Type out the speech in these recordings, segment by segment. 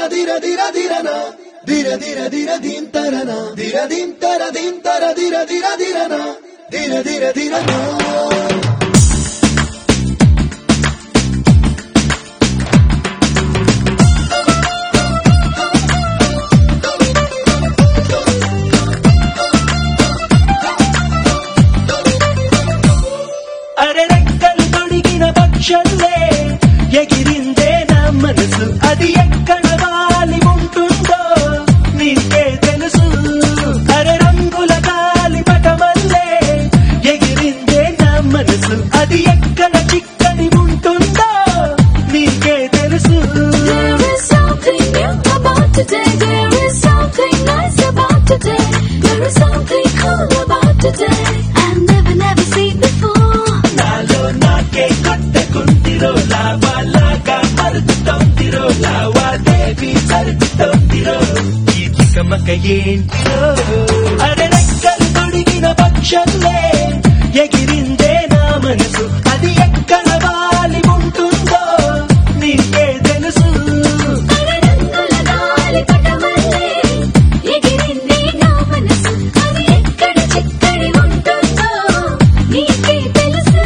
దిర దిర దిరన దిర దిర దిర దింతరన దిర దింతర దింతర దిర దిర దిరన దిర దిర దిరన అరె రెక్కలు తొడిగిన పక్షల్లే ఎగిరిందే నా మనసు అది ఎక్కడ వాలి ఉంటుందో నీకే తెలుసు అరె రంగుల గాలి పటమల్లే ఎగిరిందే నా మనసు అది ఎక్కడ చిక్కని ఉంటుందో నీకే తెలుసు There is something new about today. There is something nice about today. There is something cool about today. I've never, never seen before. నాలో నాకే కొట్టకుందిరో లావాలాగా మరుతుందిరో లావాదేవి జరుగుతుందిరో ఈ తికమక ఏంటిరో అరే రెక్కలు తొడిగిన పక్షల్లే ఎగిరిందే నా మనసు అది ఎక్కడ వాలి ఉంటుందో నీకే తెలుసు అరరంగుల గాలి పటమల్లే ఎగిరింది నా మనసు. అది ఎక్కడ చిక్కడి ఉంటుందో నీకే తెలుసు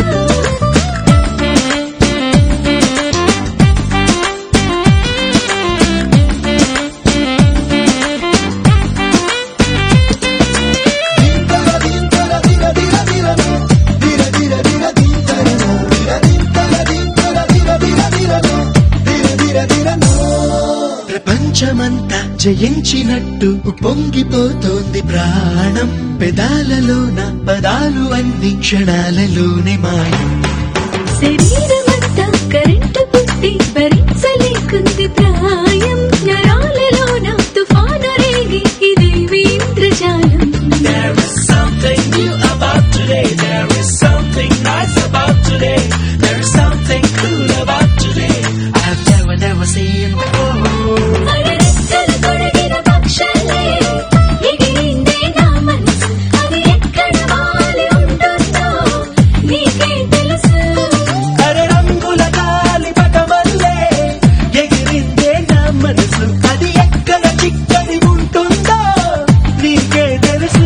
దింతర దింతర దిర దిర దిరన దిర దిర దిర దింతరన దిర దింతర దింతర దిర దిర దిరన దిర దిర దిరన ప్రపంచమంతా జయించినట్టు పొంగిపోతోంది ప్రాణం పెదాలలోన పదాలు అన్ని క్షణాలలోనే మాయం శరీరమంతా కరెంటు పుట్టి భరించలేకుంది ప్రాయం నరాలలోన తుఫాను రేగి ఇదేమి ఇంద్రజాలం There is something new about today. There is something nice about today. There is something cool about today. I've never, never seen before. అడరెక్కలు తొడిగిన పక్షాలే ఎగిరిందే నా మనసు అది ఎక్కడ వాలి ఉంటుందో నీకే తెలుసు అరే రంగుల గాలి పటమల్లే ఎగిరిందే నా మనసు అది ఎక్కడ చిక్కడి ఉంటుందో నీకే తెలుసు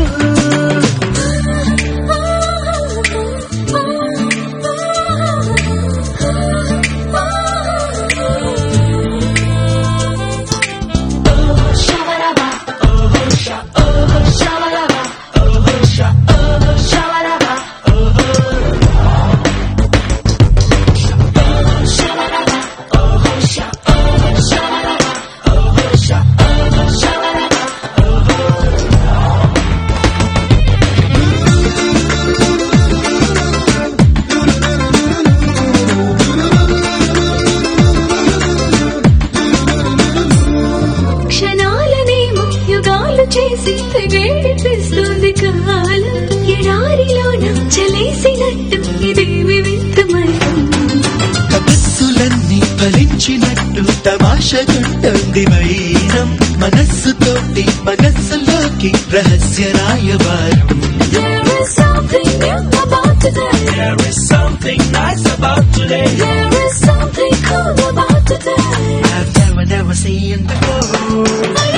క్షణాలనేమో యుగాలు చేసి తెగేడిపిస్తుంది కాలం ఎడారిలోన చలేసినట్టు ఇదేమి వింతమయం కబస్సులన్నీ ఫలించినట్టు తమాషగుంటుంది వైరం మనస్సుతోటి మనస్సులోకి రహస్య రాయవారం There is something new about today. There is something nice about today. There is something cool about today. I've never, never seen before. I